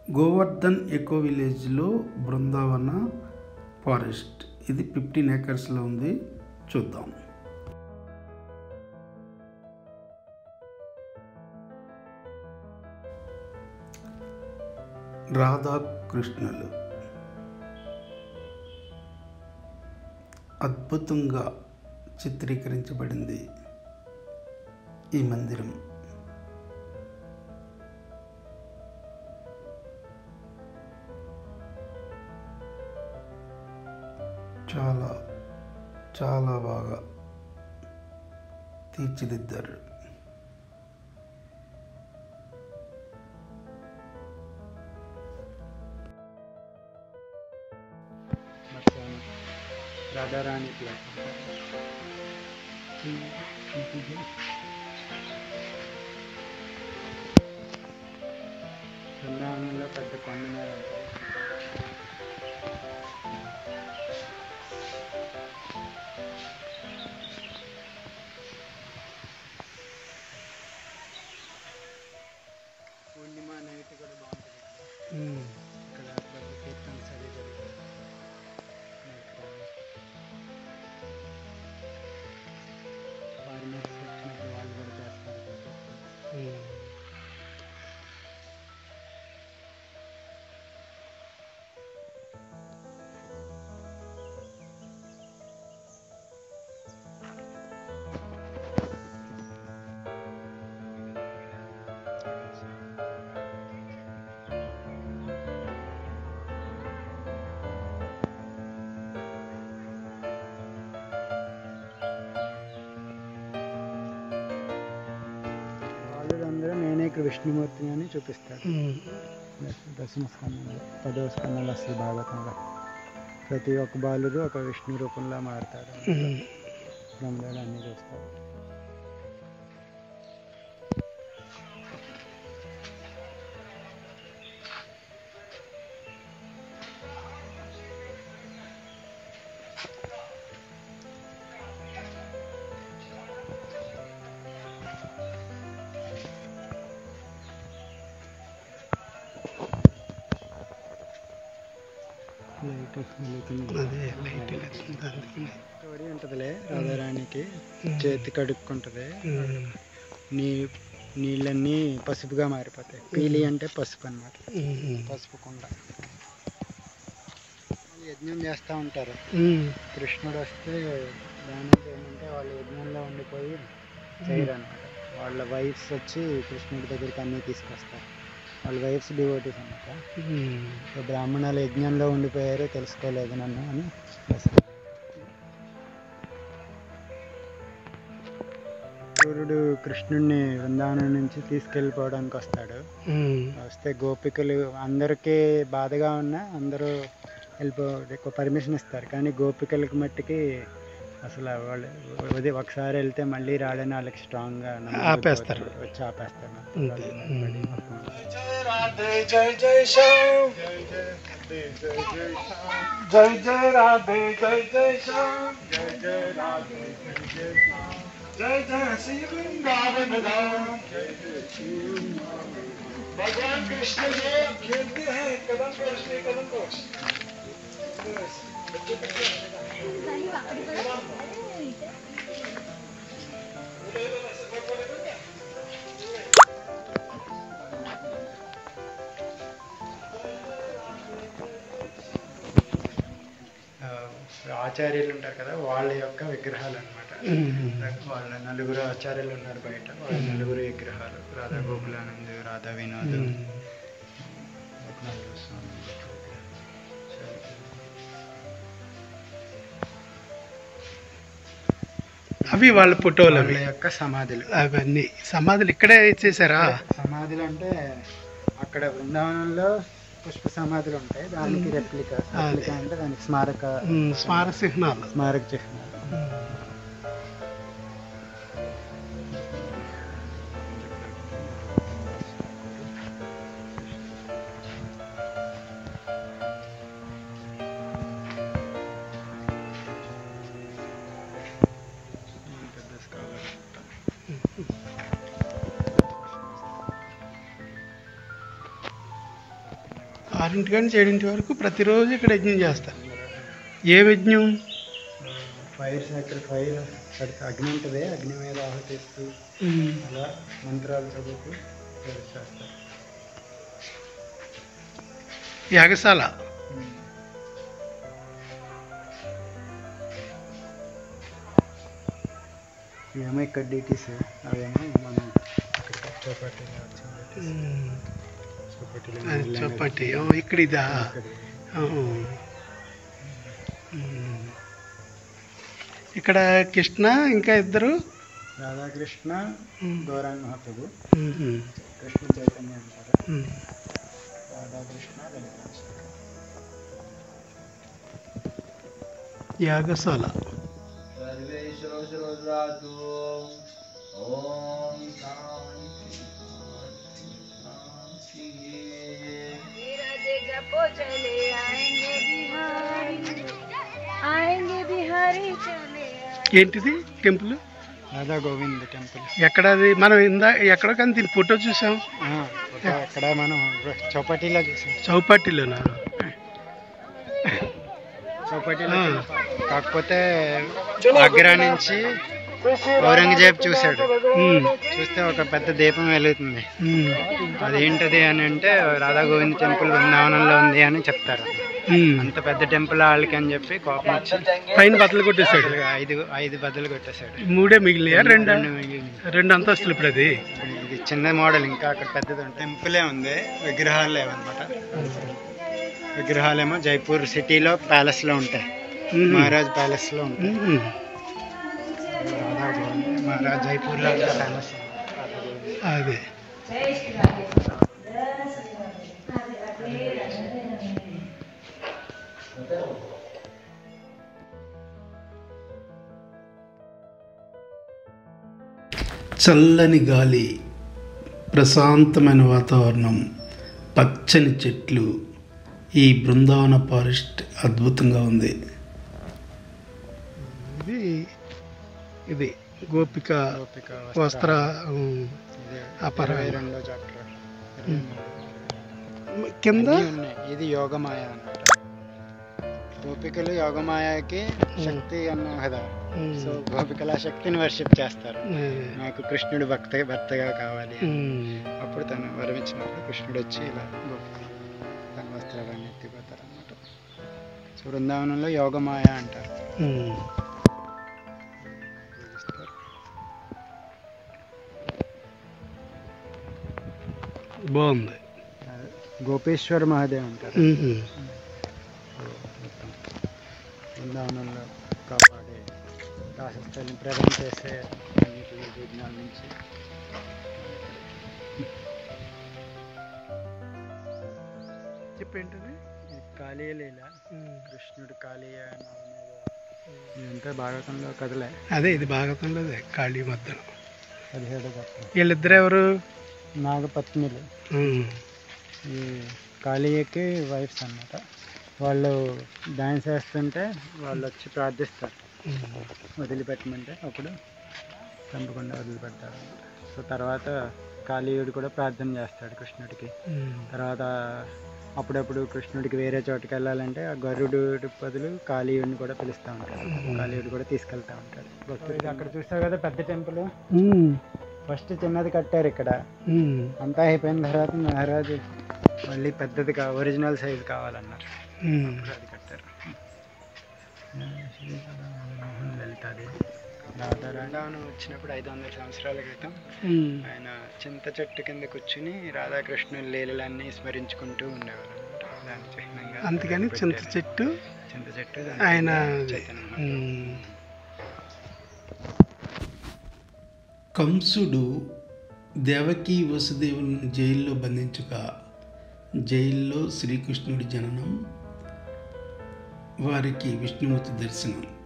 Govardhan eco విలేజ్లో Brindavana forest ఇది fifteen ఏకర్స్లో ఉంది చూద్దాం రాధాకృష్ణులు అద్భుతంగా చిత్రీకరించబడింది ఈ మందిరం చాలా చాలా బాగా తీర్చిదిద్దారు మధ్యాహ్నం రాధారాణి ప్లాట్ బృందావనంలో పెద్ద కొండ మీద ఉంటుంది పూర్ణిమ నైట్ కూడా బాగుంటుంది ఇక్కడ పెద్ద కీర్తన సరి జరుగుతుంది ఫారినర్స్ వచ్చినప్పుడు వాళ్ళు కూడా చేస్తారు వాళ్ళందరూ నేనే కృష్ణమూర్తిని అని చూపిస్తాడు దశమ స్కందంలో పదవ స్కందంలో అసలు భాగవతంలో ప్రతి ఒక్క బాలుడు ఒక విష్ణు రూపంలో మారుతాడు బ్రహ్మదేవుడు అన్ని చూస్తాడు లైట్ వెలుగుతుంది అదే లైట్ వెలుగుతుంది. స్టోరీ ఉంటుందిలే రాధారాణికి చేతి కడుక్కుంటుంది నీ నీళ్ళన్నీ పసుపుగా మారిపోతాయి పీలి అంటే పసుపు అన్నమాట పసుపు కుండ యజ్ఞం చేస్తూ ఉంటారు కృష్ణుడు వస్తే దానం చేయమంటే వాళ్ళు యజ్ఞంలో ఉండిపోయి చేయరు అనమాట వాళ్ళ వైఫ్స్ వచ్చి కృష్ణుడి దగ్గరికి అన్నీ తీసుకొస్తారు వాళ్ళ వైఫ్స్ డివోటీస్ అనమాట సో బ్రాహ్మణాలు యజ్ఞంలో ఉండిపోయారు తెలుసుకోలేదు నన్ను అని వస్తారు. సూర్యుడు కృష్ణుడిని వృందావనం నుంచి తీసుకెళ్ళిపోవడానికి వస్తాడు వస్తే గోపికలు అందరికీ బాధగా ఉన్నా అందరూ వెళ్ళిపో ఎక్కువ పర్మిషన్ ఇస్తారు కానీ గోపికలకి మట్టికి అసలు వాళ్ళు అది ఒకసారి వెళ్తే మళ్ళీ రాడని వాళ్ళకి స్ట్రాంగ్గా ఆపేస్తారు. వచ్చి ఆపేస్తారు అంతే. जय जय राधे जय जय श्याम जय जय राधे जय जय श्याम जय जय श्री वृंदावन धाम जय जय श्री वृंदावन धाम। भगवान कृष्ण जो खेलते हैं कदम कृष्ण कदम को ఆ, ఆచార్యులు ఉంటారు కదా వాళ్ళ యొక్క విగ్రహాలు అనమాట వాళ్ళ నలుగురు ఆచార్యులు ఉన్నారు బయట వాళ్ళ నలుగురు విగ్రహాలు రాధా గోకులానంద్ రాధా వినోద్ రఘునాథ స్వామి యొక్క విగ్రహం. అవి వాళ్ళ ఫోటోలు వాళ్ళ అవి యొక్క సమాధులు అవన్నీ సమాధులు ఇక్కడే చేశారా సమాధులు అంటే అక్కడ బృందావనంలో పుష్ప సమాధులు ఉంటాయి దానికి రెప్లికా రెప్లికా అంటే దానికి స్మారక ఉమ్, స్మారక చిహ్నాలు స్మారక చిహ్నాలు పెద్ద స్కాలర్ ఆరింటి కానీ ఏడింటి వరకు ప్రతిరోజు ఇక్కడ యజ్ఞం చేస్తారు ఏ యజ్ఞం ఫైర్ సైకిల్ ఫైర్ అగ్ని ఉంటుంది అగ్ని మీద ఆహుతిస్తూ అలా మంత్రాలు చదువుతూ చేస్తారు యాగశాల ఇవేమో ఇక్కడ డీటీస్ అవేమో మనం అక్కడ చౌపాటీలో వచ్చింది చౌపాటీలో అది వెళ్ళాం కదా. చప్పటి ఓ, ఇక్కడ ఇదా ఇక్కడ. ఓ. ఉమ్. ఇక్కడ కృష్ణ ఇంకా ఇద్దరు రాధాకృష్ణ ఉమ్. గౌరాంగ మహాప్రభు ఉమ్. కృష్ణ చైతన్య అంటారు ఉమ్. రాధాకృష్ణ లలితాంశ యాగశాల सर्वेश्वरो श्रोत्रातु ॐ शान्ति शान्ति राधे जपो चले आएंगे बिहारी आएंगे बिहारी चले आएंगे ఏంటిది టెంపుల్ రాధా గోవింద్ టెంపుల్ ఎక్కడ అది మనం ఇందా ఎక్కడో కానీ దీని ఫోటో చూసాం అక్కడ మనం చౌపాటీలో చూసాం చౌపాటిలోనా చౌపాటీలో కాకపోతే ఆగ్రా నుంచి ఔరంగజేబ్ చూశాడు ఉమ్. చూస్తే ఒక పెద్ద దీపం వెలుగుతుంది ఉమ్. అదేంటది అని అంటే రాధా గోవింద్ టెంపుల్ బృందావనంలో ఉంది అని చెప్తారు ఉమ్. అంత పెద్ద టెంపుల్ వాళ్ళకి అని చెప్పి కోపం వచ్చి పైన బట్టలు కొట్టేశాడు ఐదు ఐదు బదులు కొట్టేశాడు మూడే మిగిలినాయా రెండు రెండు మిగిలింది. రెండు అంతస్తులు ఇప్పుడు అది ఇది చిన్న మోడల్ ఇంకా అక్కడ పెద్దది ఉంది టెంపులే ఉంది విగ్రహాలు లేవన్నమాట విగ్రహాలేమో జైపూర్ సిటీలో ప్యాలెస్ లో ఉంటాయి ఉమ్. మహారాజ్ ప్యాలెస్ లో ఉంటాయి ఉమ్. రాధా గోవింద్ మహారాజ్ జైపూర్ లో ప్యాలెస్ అదే చల్లని గాలి ప్రశాంతమైన వాతావరణం పచ్చని చెట్లు ఈ బృందావన ఫారెస్ట్ అద్భుతంగా ఉంది ఇది ఇది గోపిక గోపిక వస్త్ర ఉమ్, ఇది అపరాయణ. ఇరవై రెండో చాప్టర్ కింద ఇది యోగమాయ అన్నమాట గోపికలు యోగమాయకి శక్తి అన్నాం కదా ఉమ్, సో గోపికలు ఆ శక్తిని వర్షిప్ చేస్తారు ఉమ్, నాకు కృష్ణుడు భక్త భర్తగా కావాలి అని. ఉమ్, అప్పుడు తను వరమిచ్చినప్పుడు కృష్ణుడు వచ్చి ఇలా గోపికలు తన వస్త్రాలన్నీ ఎత్తిపోతారు అనమాట సో బృందావనంలో యోగమాయ అంటారు ఉమ్. పూజిస్తారు. బాగుంది అదే గోపేశ్వర మహాదేవ్ అంటారు ఉమ్, సో మొత్తం బృందావనంలో కాపాడే రాసస్థలిని ప్రేరణ చేసే అన్నిటి విఘ్నాల నుంచి చెప్పేంటది ఈ కాళీయలీల ఉమ్. కృష్ణుడు కాళీయ నామ మీద ఇదంతా భాగవతంలో కథలే అదే ఇది భాగవతంలో అదే కాళీ మధ్యలో పదిహేడు గొప్ప వీళ్ళిద్దరు ఎవరు నాగపత్నులు ఉమ్, ఈ కాళీయకి వైఫ్స్ అన్నమాట వాళ్ళు డాన్స్ వేస్తుంటే వాళ్ళు వచ్చి ప్రార్థిస్తారు ఉమ్, వదిలిపెట్టమంటే అప్పుడు చంపకుండా వదిలిపెడతారు సో తర్వాత కాళీయుడు కూడా ప్రార్థన చేస్తాడు కృష్ణుడికి ఉమ్, తర్వాత అప్పుడప్పుడు కృష్ణుడికి వేరే చోటుకి వెళ్ళాలంటే ఆ గరుడు బదులు కాళీయుడిని కూడా పిలుస్తూ ఉంటాడు కాళీయుడు కూడా తీసుకెళ్తా ఉంటాడు భక్తుడికి అక్కడ చూస్తావు కదా పెద్ద టెంపుల్ ఉమ్, ఫస్ట్ చిన్నది కట్టారు ఇక్కడ ఉమ్, అంతా అయిపోయిన తర్వాత మహారాజు మళ్ళీ పెద్దది కా ఒరిజినల్ సైజ్ కావాలన్నారు ఉమ్. అప్పుడు అది కట్టారు లలితాది రాధారాణం వచ్చినప్పుడు ఐదు వందల సంవత్సరాల క్రితం ఉమ్, ఆయన చింత చెట్టు కింద కూర్చుని రాధాకృష్ణుల లీలలన్నీ స్మరించుకుంటూ ఉండేవారు అన్నమాట. దాని చిహ్నంగా అందుకని చింత పెట్టారు. చెట్టు చింత చెట్టు ఆయన చైతన్యం ఉమ్. కంసుడు దేవకి వసుదేవులను జైల్లో బంధించగా జైల్లో శ్రీకృష్ణుడి జననం వారికి విష్ణుమూర్తి దర్శనం